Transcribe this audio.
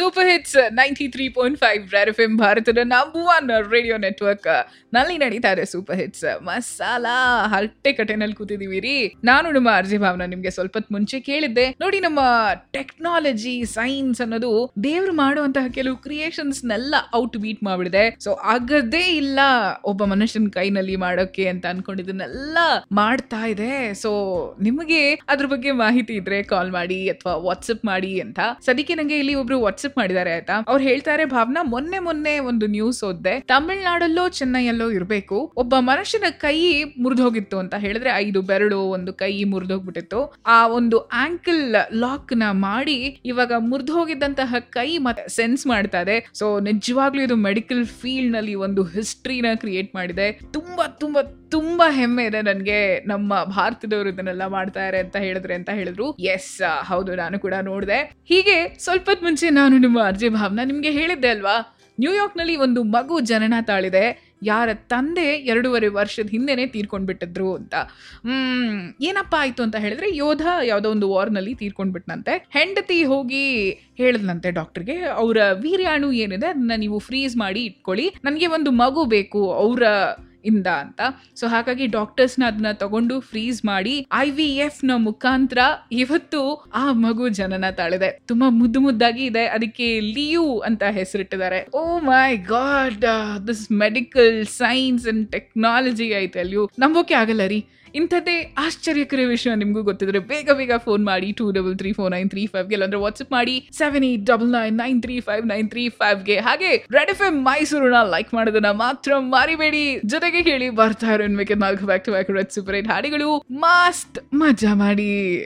super hits ninety three point five red F M ಭಾರತದ number one radio network ನಲ್ಲಿ ನಡೀತಾ ಇದೆ super hits masala ಹರಟೆ ಕಟೆನಲ್ಲಿ ಕೂತಿದೀವಿ ರೀ ನಾನು ನಿಮ್ಮ ಅರ್ಜಿ ಭಾವನ ನಿಮ್ಗೆ ಸ್ವಲ್ಪ ಹೊತ್ತು ಮುಂಚೆ ಕೇಳಿದ್ದೆ ನೋಡಿ ನಮ್ಮ ಟೆಕ್ನಾಲಜಿ ಸೈನ್ಸ್ ಅನ್ನೋದು ದೇವ್ರು ಮಾಡುವಂತಹ ಕೆಲವು ಕ್ರಿಯೇಷನ್ಸ್ ನೆಲ್ಲ ಔಟ್ ಬೀಟ್ ಮಾಡ್ಬಿಡಿದೆ ಸೊ ಆಗದೇ ಇಲ್ಲ ಒಬ್ಬ ಮನುಷ್ಯನ ಕೈನಲ್ಲಿ ಮಾಡೋಕೆ ಅಂತ ಅನ್ಕೊಂಡಿದ್ದನ್ನೆಲ್ಲ ಮಾಡ್ತಾ ಇದೆ ಸೊ ನಿಮಗೆ ಅದ್ರ ಬಗ್ಗೆ ಮಾಹಿತಿ ಇದ್ರೆ ಕಾಲ್ ಮಾಡಿ ಅಥವಾ ವಾಟ್ಸಪ್ ಮಾಡಿ ಅಂತ ಸದ್ಯಕ್ಕೆ ನಂಗೆ ಇಲ್ಲಿ ಒಬ್ರು ವಾಟ್ಸಪ್ ಮಾಡಿದ್ದಾರೆ ಆಯ್ತಾ ಅವ್ರು ಹೇಳ್ತಾರೆ ಭಾವನಾ ಮೊನ್ನೆ ಮೊನ್ನೆ ಒಂದು ನ್ಯೂಸ್ ಓದ್ದೆ ತಮಿಳ್ನಾಡಲ್ಲೋ ಚೆನ್ನೈಯಲ್ಲೋ ಇರ್ಬೇಕು ಒಬ್ಬ ಮನುಷ್ಯನ ಕೈ ಮುರಿದೋಗಿತ್ತು ಅಂತ ಹೇಳಿದ್ರೆ ಐದು ಬೆರಳು ಒಂದು ಕೈ ಮುರಿದೋಗ್ಬಿಟ್ಟಿತ್ತು ಆ ಒಂದು ಆಂಕಲ್ ಲಾಕ್ ನ ಮಾಡಿ ಇವಾಗ ಮುರಿದು ಹೋಗಿದ್ದಂತಹ ಕೈ ಮತ್ತೆ ಸೆನ್ಸ್ ಮಾಡ್ತಾ ಇದೆ ಸೊ ನಿಜವಾಗ್ಲೂ ಇದು ಮೆಡಿಕಲ್ ಫೀಲ್ಡ್ ನಲ್ಲಿ ಒಂದು ಹಿಸ್ಟ್ರಿನ ಕ್ರಿಯೇಟ್ ಮಾಡಿದೆ ತುಂಬಾ ತುಂಬಾ ತುಂಬಾ ಹೆಮ್ಮೆ ಇದೆ ನನಗೆ ನಮ್ಮ ಭಾರತದವರು ಇದನ್ನೆಲ್ಲ ಮಾಡ್ತಾರೆ ಅಂತ ಹೇಳಿದ್ರೆ ಅಂತ ಹೇಳಿದ್ರು ಎಸ್ ಹೌದು ನಾನು ಕೂಡ ನೋಡಿದೆ ಹೀಗೆ ಸ್ವಲ್ಪ ಹೊತ್ತು ಮುಂಚೆ ನಾನು ನಿಮ್ಮ ಅರ್ಜಿ ಭಾವನ ನಿಮ್ಗೆ ಹೇಳಿದ್ದೆ ಅಲ್ವಾ ನ್ಯೂಯಾರ್ಕ್ ನಲ್ಲಿ ಒಂದು ಮಗು ಜನನ ತಾಳಿದೆ ಯಾರ ತಂದೆ ಎರಡೂವರೆ ವರ್ಷದ ಹಿಂದೆನೆ ತೀರ್ಕೊಂಡ್ಬಿಟ್ಟಿದ್ರು ಅಂತ ಹ್ಮ್ ಏನಪ್ಪ ಆಯ್ತು ಅಂತ ಹೇಳಿದ್ರೆ ಯೋಧ ಯಾವುದೋ ಒಂದು ವಾರ್ನಲ್ಲಿ ತೀರ್ಕೊಂಡ್ಬಿಟ್ನಂತೆ ಹೆಂಡತಿ ಹೋಗಿ ಹೇಳಿದ್ನಂತೆ ಡಾಕ್ಟರ್ಗೆ ಅವರ ವೀರ್ಯಾಣು ಏನಿದೆ ಅದನ್ನ ನೀವು ಫ್ರೀಸ್ ಮಾಡಿ ಇಟ್ಕೊಳ್ಳಿ ನನಗೆ ಒಂದು ಮಗು ಬೇಕು ಅವರ ಇಂದ ಅಂತ ಸೊ ಹಾಗಾಗಿ ಡಾಕ್ಟರ್ಸ್ನ ಅದನ್ನ ತಗೊಂಡು ಫ್ರೀಸ್ ಮಾಡಿ ಐ ವಿ ಎಫ್ ನ ಮುಖಾಂತರ ಇವತ್ತು ಆ ಮಗು ಜನನ ತಾಳಿದೆ ತುಂಬಾ ಮುದ್ದು ಮುದ್ದಾಗಿ ಇದೆ ಅದಕ್ಕೆ ಲಿಯು ಅಂತ ಹೆಸರಿಟ್ಟಿದ್ದಾರೆ oh my God this medical science and technology ಐತೆ ಅಲ್ಲಿಯೂ ನಂಬೋಕೆ ಆಗಲ್ಲ ರೀ ಇಂಥದ್ದೇ ಆಶ್ಚರ್ಯಕರ ವಿಷಯ ನಿಮಗೂ ಗೊತ್ತಿದ್ರೆ ಬೇಗ ಬೇಗ ಫೋನ್ ಮಾಡಿ two double three four nine three ಫೈವ್ಗೆ ಇಲ್ಲಾಂದ್ರೆ ವಾಟ್ಸ್ಆಪ್ ಮಾಡಿ seven eight double nine nine three five nine three ಫೈವ್ಗೆ ಹಾಗೆ ರೆಡ್ ಎಫ್ ಎಂ ಮೈಸೂರನ್ನ ಲೈಕ್ ಮಾಡೋದನ್ನ ಮಾತ್ರ ಮರಿಬೇಡಿ ಜೊತೆಗೆ ಕೇಳಿ ಬರ್ತಾ ಇರೋ ನಾಲ್ಕು back to back red super eight ಹಾಡಿಗಳು ಮಸ್ತ್ ಮಜಾ ಮಾಡಿ